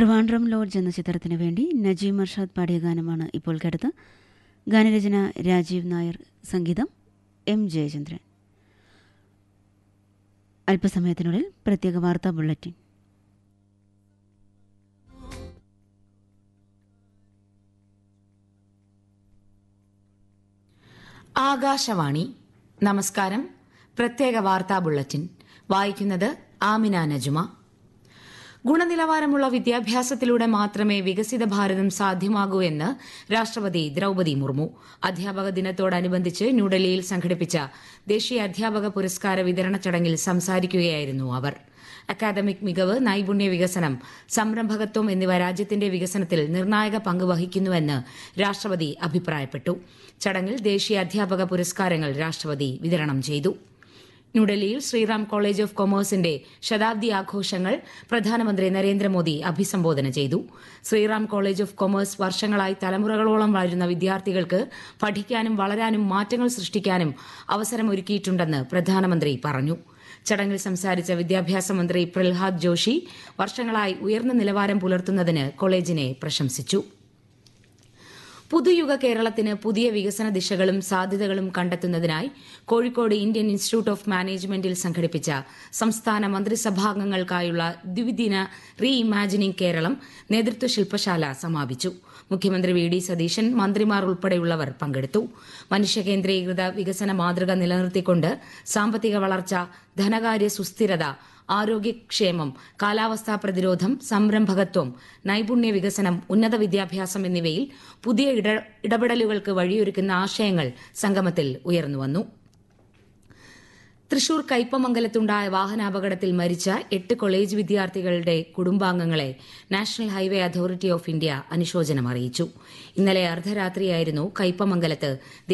Trivandrum lodge എന്ന ചിത്രത്തിന് വേണ്ടി നജീം അർഷാദ് പാടിയ ഗാനമാണ് ഇപ്പോൾ കേട്ടത് ഗാനരചന രാജീവ് നായർ സംഗീതം എം ജയചന്ദ്രൻ അല്പസമയത്തിനുള്ളിൽ പ്രത്യേക വാർത്താ ബുള്ളറ്റിൻ ആകാശവാണി നമസ്കാരം പ്രത്യേക വാർത്താ ബുള്ളറ്റിൻ വായിക്കുന്നത് ആമിന നജുമ ഗുണനിലവാരമുള്ള വിദ്യാഭ്യാസത്തിലൂടെ മാത്രമേ വികസിത ഭാരതം സാധ്യമാകൂ എന്ന് രാഷ്ട്രപതി ദ്രൌപതി മുർമു അധ്യാപക ദിനത്തോടനുബന്ധിച്ച് ന്യൂഡൽഹിയിൽ സംഘടിപ്പിച്ച ദേശീയ അധ്യാപക പുരസ്കാര വിതരണ ചടങ്ങിൽ സംസാരിക്കുകയായിരുന്നു അവർ അക്കാദമിക് മികവ് നൈപുണ്യ വികസനം സംരംഭകത്വം എന്നിവ രാജ്യത്തിന്റെ വികസനത്തിൽ നിർണായക പങ്ക് വഹിക്കുന്നുവെന്ന് രാഷ്ട്രപതി അഭിപ്രായപ്പെട്ടു ചടങ്ങിൽ ദേശീയ അധ്യാപക പുരസ്കാരങ്ങൾ രാഷ്ട്രപതി വിതരണം ചെയ്തു ന്യൂഡൽഹിയിൽ ശ്രീറാം കോളേജ് ഓഫ് കൊമേഴ്സിന്റെ ശതാബ്ദി ആഘോഷങ്ങൾ പ്രധാനമന്ത്രി നരേന്ദ്രമോദി അഭിസംബോധന ചെയ്തു ശ്രീറാം കോളേജ് ഓഫ് കൊമേഴ്സ് വർഷങ്ങളായി തലമുറകളോളം വളരുന്ന വിദ്യാർത്ഥികൾക്ക് പഠിക്കാനും വളരാനും മാറ്റങ്ങൾ സൃഷ്ടിക്കാനും അവസരമൊരുക്കിയിട്ടുണ്ടെന്ന് പ്രധാനമന്ത്രി പറഞ്ഞു ചടങ്ങിൽ സംസാരിച്ച വിദ്യാഭ്യാസ മന്ത്രി പ്രഹ്ലാദ് ജോഷി വർഷങ്ങളായി ഉയർന്ന നിലവാരം പുലർത്തുന്നതിന് കോളേജിനെ പ്രശംസിച്ചു പുതുയുഗ കേരളത്തിന് പുതിയ വികസന ദിശകളും സാധ്യതകളും കണ്ടെത്തുന്നതിനായി കോഴിക്കോട് ഇന്ത്യൻ ഇൻസ്റ്റിറ്റ്യൂട്ട് ഓഫ് മാനേജ്മെന്റിൽ സംഘടിപ്പിച്ച സംസ്ഥാന മന്ത്രിസഭാംഗങ്ങൾക്കായുള്ള ദ്വിദിന റീ ഇമാജിനിംഗ് കേരളം നേതൃത്വ ശില്പശാല സമാപിച്ചു മുഖ്യമന്ത്രി വി ഡി സതീശൻ മന്ത്രിമാർ ഉൾപ്പെടെയുള്ളവർ പങ്കെടുത്തു മനുഷ്യകേന്ദ്രീകൃത വികസന മാതൃക നിലനിർത്തിക്കൊണ്ട് സാമ്പത്തിക വളർച്ച ധനകാര്യ സുസ്ഥിരത ആരോഗ്യക്ഷേമം കാലാവസ്ഥാ പ്രതിരോധം സംരംഭകത്വം നൈപുണ്യ വികസനം ഉന്നത വിദ്യാഭ്യാസം എന്നിവയിൽ പുതിയ ഇടപെടലുകൾക്ക് വഴിയൊരുക്കുന്ന ആശയങ്ങൾ സംഗമത്തിൽ ഉയർന്നുവന്നു തൃശൂർ കയ്പമംഗലത്തുണ്ടായ വാഹനാപകടത്തിൽ മരിച്ച എട്ട് കോളേജ് വിദ്യാർത്ഥികളുടെ കുടുംബാംഗങ്ങളെ national highway authority of India അനുശോചനം അറിയിച്ചു ഇന്നലെ അർദ്ധരാത്രിയായിരുന്നു കയ്പമംഗലത്ത്